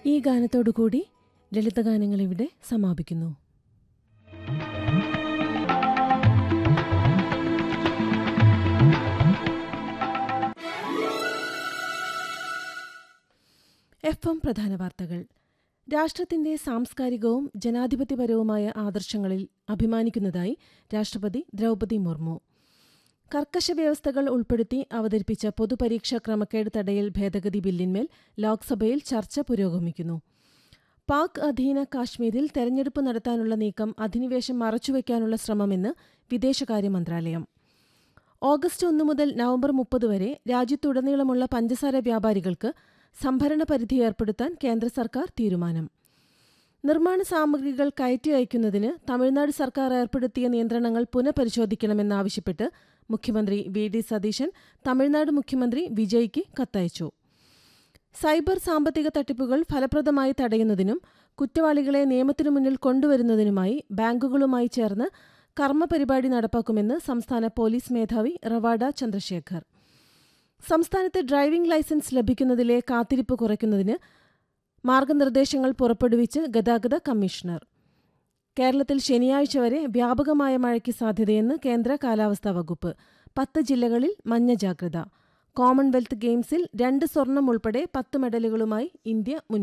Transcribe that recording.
ഈ ഗാനത്തോടുകൂടി ലളിതഗാനങ്ങൾ ഇവിടെ സമാപിക്കുന്നു എഫ് എം പ്രധാന വാർത്തകൾ രാഷ്ട്രത്തിന്റെ സാംസ്കാരികവും ജനാധിപത്യപരവുമായ ആദർശങ്ങളിൽ അഭിമാനിക്കുന്നതായി രാഷ്ട്രപതി ദ്രൗപദി മുർമു കർക്കശ വ്യവസ്ഥകൾ ഉൾപ്പെടുത്തി അവതരിപ്പിച്ച പൊതുപരീക്ഷാ ക്രമക്കേട് തടയൽ ഭേദഗതി ബില്ലിന്മേൽ ലോക്സഭയിൽ ചർച്ച പുരോഗമിക്കുന്നു പാക് അധീന കാശ്മീരിൽ തെരഞ്ഞെടുപ്പ് നടത്താനുള്ള നീക്കം അധിനിവേശം മറച്ചുവെക്കാനുള്ള ശ്രമമെന്ന് വിദേശകാര്യ മന്ത്രാലയം ഓഗസ്റ്റ് ഒന്ന് മുതൽ നവംബർ മുപ്പത് വരെ രാജ്യത്തുടനീളമുള്ള പഞ്ചസാര വ്യാപാരികൾക്ക് സംഭരണ പരിധി ഏർപ്പെടുത്താൻ കേന്ദ്ര സർക്കാർ തീരുമാനം നിർമ്മാണ സാമഗ്രികൾ കയറ്റി അയക്കുന്നതിന് തമിഴ്നാട് സർക്കാർ ഏർപ്പെടുത്തിയ നിയന്ത്രണങ്ങൾ പുനഃപരിശോധിക്കണമെന്നാവശ്യപ്പെട്ട് മുഖ്യമന്ത്രി വി ഡി സതീശൻ തമിഴ്നാട് മുഖ്യമന്ത്രി വിജയ്ക്ക് കത്തയച്ചു സൈബർ സാമ്പത്തിക തട്ടിപ്പുകൾ ഫലപ്രദമായി തടയുന്നതിനും കുറ്റവാളികളെ നിയമത്തിനു മുന്നിൽ കൊണ്ടുവരുന്നതിനുമായി ബാങ്കുകളുമായി ചേർന്ന് കർമ്മ പരിപാടി നടപ്പാക്കുമെന്ന് സംസ്ഥാന പോലീസ് മേധാവി റവാഡ ചന്ദ്രശേഖർ സംസ്ഥാനത്ത് ഡ്രൈവിംഗ് ലൈസൻസ് ലഭിക്കുന്നതിലെ കാത്തിരിപ്പ് കുറയ്ക്കുന്നതിന് മാർഗനിർദ്ദേശങ്ങൾ പുറപ്പെടുവിച്ച് ഗതാഗത കമ്മീഷണർ കേരളത്തിൽ ശനിയാഴ്ച വരെ വ്യാപകമായ മഴയ്ക്ക് സാധ്യതയെന്ന് കേന്ദ്ര കാലാവസ്ഥാ വകുപ്പ് പത്ത് ജില്ലകളിൽ മഞ്ഞ ജാഗ്രത കോമൺവെൽത്ത് ഗെയിംസിൽ രണ്ട് സ്വർണം ഉൾപ്പെടെ പത്ത് മെഡലുകളുമായി ഇന്ത്യ മുന്നിൽ